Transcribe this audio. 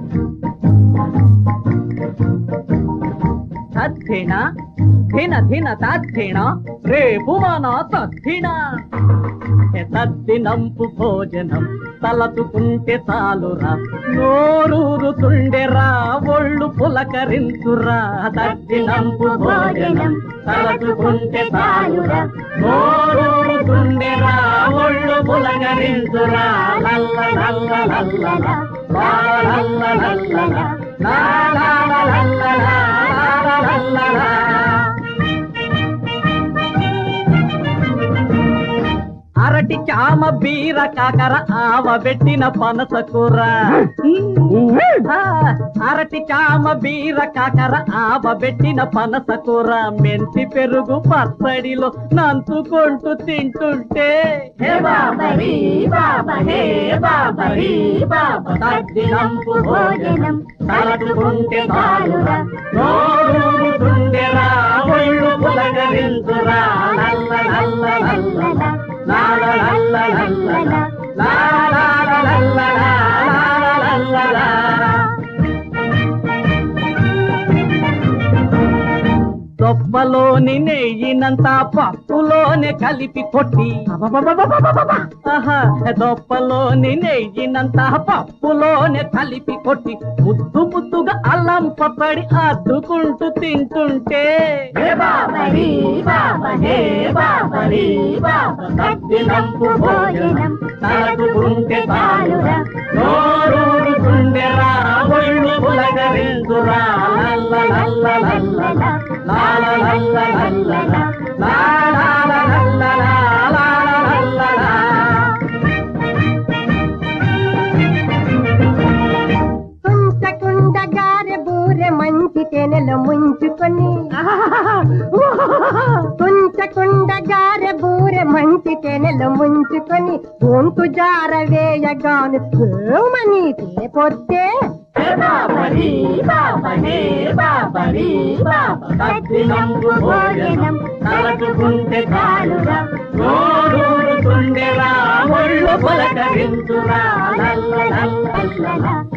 తద్ధిణ ధిన ధిన తద్ధిణ రేపు మన తద్ధిణ తద్దినంపు భోజనం తలచుకుంటే చాలురా నోరూరుతుండెరా ఒళ్ళు పులకరించురా తద్దినంపు భోజనం తలచుకుంటే చాలురా నోరూరుతుండెరా ఒళ్ళు పులకరించురా లల్ల లల్ల లల్ల లా లల్ల లల్ల లా లా లల్ల లా లల్ల లా అరటి చామ బీర కాకర ఆవ పెట్టిన పనస కూర ఆ, అరటి చామ బీర కాకర ఆవ పెట్టిన పనస కూర మెంతి పెరుగు పచ్చడిలో నంచుకుంటూ తింటుంటే హే బాబరి బాబా హే బాబరి బాబా తద్దినంపు భోజనం తలచుకుంటే చాలురా నోరూరుతుండెరా ఒళ్ళు పులగరించురా లల్ల లల్ల లల్ల లాల లల్ల లల్ల లాల లల్ల లాల లల్ల దొప్పలోని నెయ్యినంత పప్పులోనే కలిపి కొట్టి ఆహా, దొప్పలోని నెయ్యినంత పప్పులోనే కలిపి కొట్టి ముద్దు ముద్దుగా అల్లం పప్పడి అద్దుకుంటూ తింటుంటే హే బాబరి బాబా హే బాబరి బాబా తద్దినంపు భోజనం తలచుకుంటే చాలురా నోరూరుతుండెరా ఒళ్ళు పులగరించురా లల్ల లల్ల లల్ల లాల లల్ల లల్ల లాల లల్ల లాల లల్ల కుంచకుండ గారె బూరె మంచి తేనెలో ముంచుకొని కుంచకుండ గారె బూరె మంచి తేనెలో ముంచుకొని గొంతు జార వేయగాను మని పొత్తే హే బాబరి బాబా హే బాబరి బాబా తద్దినంపు భోజనం తలచుకుంటే చాలురా నోరూరుతుండెరా ఒళ్ళు పులకరించురా లల్ల లల్ల లల్ల